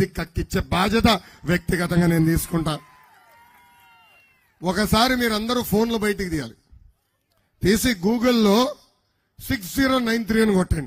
బుద్ధి కక్కిచ్చే బాధ్యత వ్యక్తిగతంగా నేను తీసుకుంటా ఒకసారి మీరందరూ ఫోన్లు బయటికి తీయాలి తీసి గూగుల్లో సిక్స్ జీరో నైన్ త్రీ అని కొట్టండి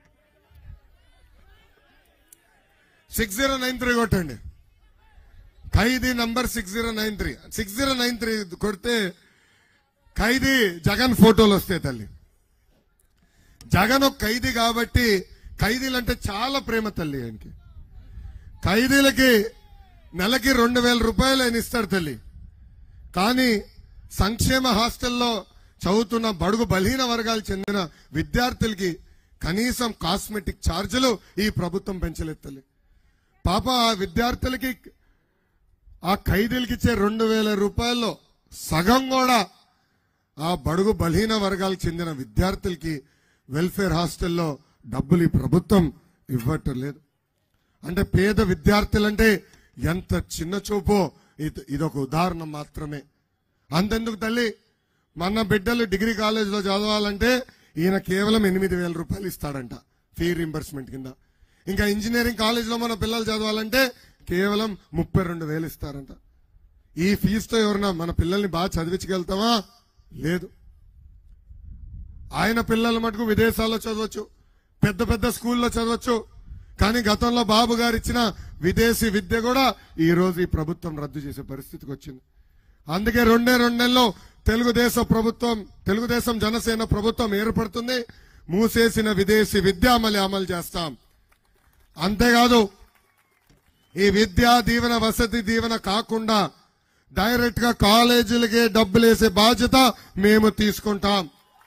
సిక్స్ జీరో నైన్ త్రీ కొట్టండి ఖైదీ number six zero nine three six zero nine three కొడితే ఖైదీ జగన్ ఫోటోలు వస్తాయి తల్లి జగన్ ఒక ఖైదీ కాబట్టి ఖైదీలంటే చాలా ప్రేమ తల్లి ఆయనకి ఖైదీలకి నెలకి రెండు వేల రూపాయలు ఆయన ఇస్తాడు తల్లి కానీ సంక్షేమ హాస్టల్లో చదువుతున్న బడుగు బలహీన వర్గాలు చెందిన విద్యార్థులకి కనీసం కాస్మెటిక్ ఛార్జీలు ఈ ప్రభుత్వం పెంచలేదు తల్లి పాప ఆ విద్యార్థులకి ఆ ఖైదీలకి ఇచ్చే రెండు వేల రూపాయల్లో సగం కూడా ఆ బడుగు బలహీన వర్గాలకు చెందిన విద్యార్థులకి వెల్ఫేర్ హాస్టల్లో డబ్బులు ఈ ప్రభుత్వం ఇవ్వటం లేదు అంటే పేద విద్యార్థులంటే ఎంత చిన్న చూపో ఇది ఇదొక ఉదాహరణ మాత్రమే అంతెందుకు తల్లి మన బిడ్డలు డిగ్రీ కాలేజీలో చదవాలంటే ఈయన కేవలం ఎనిమిది వేల రూపాయలు ఇస్తాడంట ఫీ రింబర్స్మెంట్ కింద ఇంకా ఇంజనీరింగ్ కాలేజీలో మన పిల్లలు చదవాలంటే కేవలం ముప్పై రెండు వేలు ఇస్తారంట ఈ ఫీజుతో ఎవరన్నా మన పిల్లల్ని బాగా చదివించగలుగుతామా లేదు ఆయన పిల్లల మటుకు విదేశాల్లో చదవచ్చు పెద్ద పెద్ద స్కూల్లో చదవచ్చు కానీ గతంలో బాబు గారు ఇచ్చిన విదేశీ విద్య కూడా ఈ రోజు ఈ ప్రభుత్వం రద్దు చేసే పరిస్థితికి వచ్చింది అందుకే రెండే రెండు నెలల్లో తెలుగుదేశం ప్రభుత్వం తెలుగుదేశం జనసేన ప్రభుత్వం ఏర్పడుతుంది మూసేసిన విదేశీ విద్య అమలు అమలు చేస్తాం అంతేకాదు ఈ విద్యా దీవెన వసతి దీవెన కాకుండా డైరెక్ట్ గా కాలేజీలకే డబ్బులు వేసే బాధ్యత మేము తీసుకుంటాం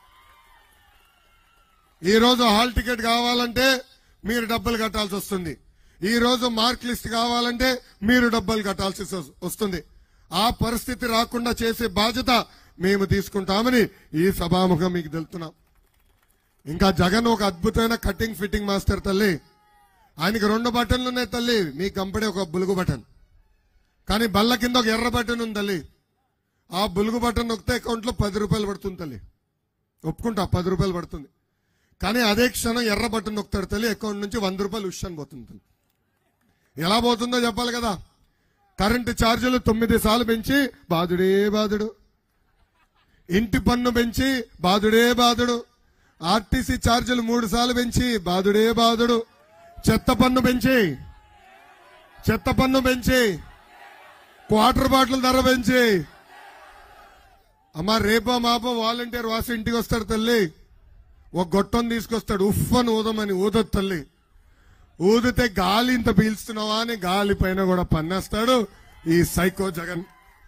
ఈ రోజు హాల్ టికెట్ కావాలంటే మీరు డబ్బులు కట్టాల్సి వస్తుంది ఈ రోజు మార్క్ లిస్ట్ కావాలంటే మీరు డబ్బులు కట్టాల్సి వస్- వస్తుంది ఆ పరిస్థితి రాకుండా చేసే బాధ్యత మేము తీసుకుంటామని ఈ సభాముఖం మీకు తెలుపుతున్నాం ఇంకా జగన్ ఒక అద్భుతమైన కటింగ్ ఫిట్టింగ్ మాస్టర్ తల్లి ఆయనకి రెండు బటన్లు ఉన్నాయి తల్లి మీ కంపెనీ ఒక బులుగు బటన్ కానీ బల్ల కింద ఒక ఎర్ర బటన్ ఉంది తల్లి ఆ బులుగు బటన్ నొక్కితే అకౌంట్ లో పది రూపాయలు పడుతుంది తల్లి ఒప్పుకుంటా పది రూపాయలు పడుతుంది కానీ అదే క్షణం ఎర్ర బటన్ నొక్కుతాడు తల్లి అకౌంట్ నుంచి వంద రూపాయలు ఉష్ పోతుంది తల్లి ఎలా పోతుందో చెప్పాలి కదా కరెంటు ఛార్జీలు తొమ్మిది సార్లు పెంచి బాధుడే బాధుడు ఇంటి పన్ను పెంచి బాధుడే బాధుడు ఆర్టీసీ ఛార్జీలు మూడు సార్లు పెంచి బాధుడే బాధుడు చెత్త పన్ను పెంచి చెత్త పన్ను పెంచి క్వార్టర్ బాటిల్ ధర పెంచి అమ్మ రేపో మాపో వాలంటీర్ వాసి ఇంటికి వస్తాడు తల్లి ఒక గొట్టం తీసుకొస్తాడు ఉఫ్ అని ఊదమని ఊదొద్దు తల్లి ఊదితే గాలి ఇంత పీల్స్తున్నావా అని గాలి పైన కూడా పన్నేస్తాడు ఈ సైకో జగన్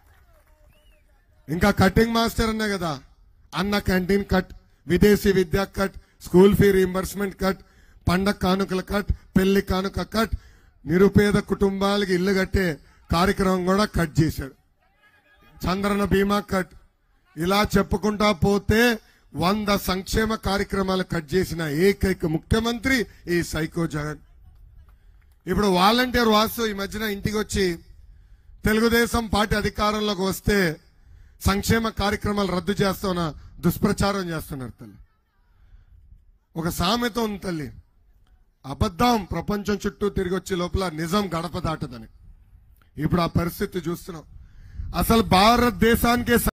ఇంకా కటింగ్ మాస్టర్ అన్నా కదా అన్న క్యాంటీన్ కట్ విదేశీ విద్య cut school fee reimbursement cut పండగ కానుకల కట్ పెళ్లి కానుక కట్ నిరుపేద కుటుంబాలకి ఇల్లు కట్టే కార్యక్రమం కూడా కట్ చేశాడు చంద్రన బీమా కట్ ఇలా చెప్పుకుంటా పోతే వంద సంక్షేమ కార్యక్రమాలు కట్ చేసిన ఏకైక ముఖ్యమంత్రి ఈ సైకో జగన్ ఇప్పుడు వాలంటీర్ వాసు ఈ మధ్యన ఇంటికి వచ్చి తెలుగుదేశం పార్టీ అధికారంలోకి వస్తే సంక్షేమ కార్యక్రమాలు రద్దు చేస్తున్న దుష్ప్రచారం చేస్తున్నారు తల్లి ఒక సామెత ఉంది తల్లి అబద్ధం ప్రపంచం చుట్టూ తిరిగి వచ్చే లోపల నిజం గడప దాటదని ఇప్పుడు ఆ పరిస్థితి చూస్తున్నాం అసలు భారతదేశానికే